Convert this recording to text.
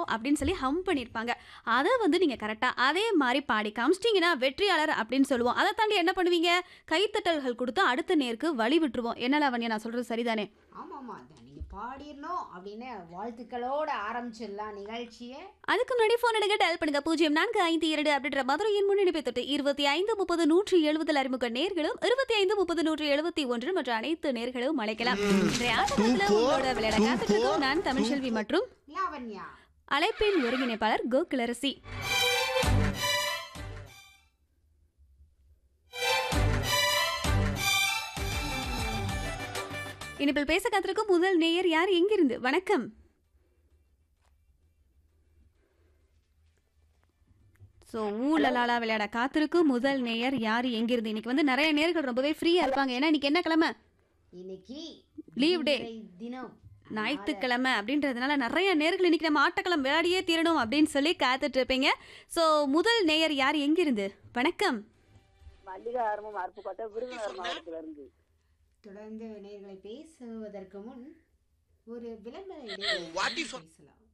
அப்படின்னு சொல்லி ஹம் பண்ணியிருப்பாங்க அதை வந்து நீங்கள் கரெக்டாக அதே மாதிரி பாடி காமிச்சிட்டிங்கன்னா வெற்றியாளர் அப்படின்னு சொல்லுவோம் அதை தாண்டி என்ன பண்ணுவீங்க கைத்தட்டல்கள் கொடுத்து அடுத்த நேருக்கு வழி விட்டுருவோம் என்ன லாவண்யா நான் சொல்கிறது சரிதானே ஆமாம்மா அதான் நீங்கள் பாடிடணும் அப்படின்னு வாழ்த்துக்களோட ஆரம்பிச்சிடலாம் நிகழ்ச்சியை அதுக்கு முன்னாடி ஃபோன் எடுக்க டயல் பண்ணுங்க பூஜ்ஜியம் நான்கு ஐந்து இரண்டு அப்படின்ற மதுரையின் முன்னெடுப்பை தொட்டு இருபத்தி ஐந்து முப்பது நூற்றி எழுபதில் அறிமுக நேர்களும் இருபத்தி ஐந்து முப்பது நூற்றி எழுபத்தி ஒன்று மற்ற அனைத்து நேர்களும் அழைக்கலாம் இன்றைய ஆட்டத்தில் உங்களோட விளையாட காத்துட்டு நான் தமிழ்செல்வி மற்றும் லாவண்யா அழைப்பின் ஒருங்கிணைப்பாளர் கோகுலரசி இனிப்பில் பேச காத்திருக்கும் முதல் நேயர் யார் எங்கிருந்து வணக்கம் ஸோ ஊழலாலா விளையாட காத்திருக்கும் முதல் நேயர் யார் எங்கிருந்து இன்னைக்கு வந்து நிறைய நேர்கள் ரொம்பவே ஃப்ரீயா இருப்பாங்க ஏன்னா இன்னைக்கு என்ன கிழமை இன்னைக்கு Leave day. விடுமுறை தினம் ஞாயிற்றுக்கிழமை அப்படின்றதுனால நிறைய நேர்கள் இன்னைக்கு நம்ம ஆட்டக்களம் விளையாடியே தீரணும் அப்படின்னு சொல்லி காத்துட்டு இருப்பீங்க ஸோ முதல் நேயர் யார் எங்கிருந்து வணக்கம் மல்லிகா ஆரம்பம் அருப்புக்கோட்டை விருதுநகர் மாவட்டத்துல இருந்து தொடர்ந்து நேர்களை பேசுவதற்கு முன் ஒரு விளம்பர இடைவேளை பேசலாம்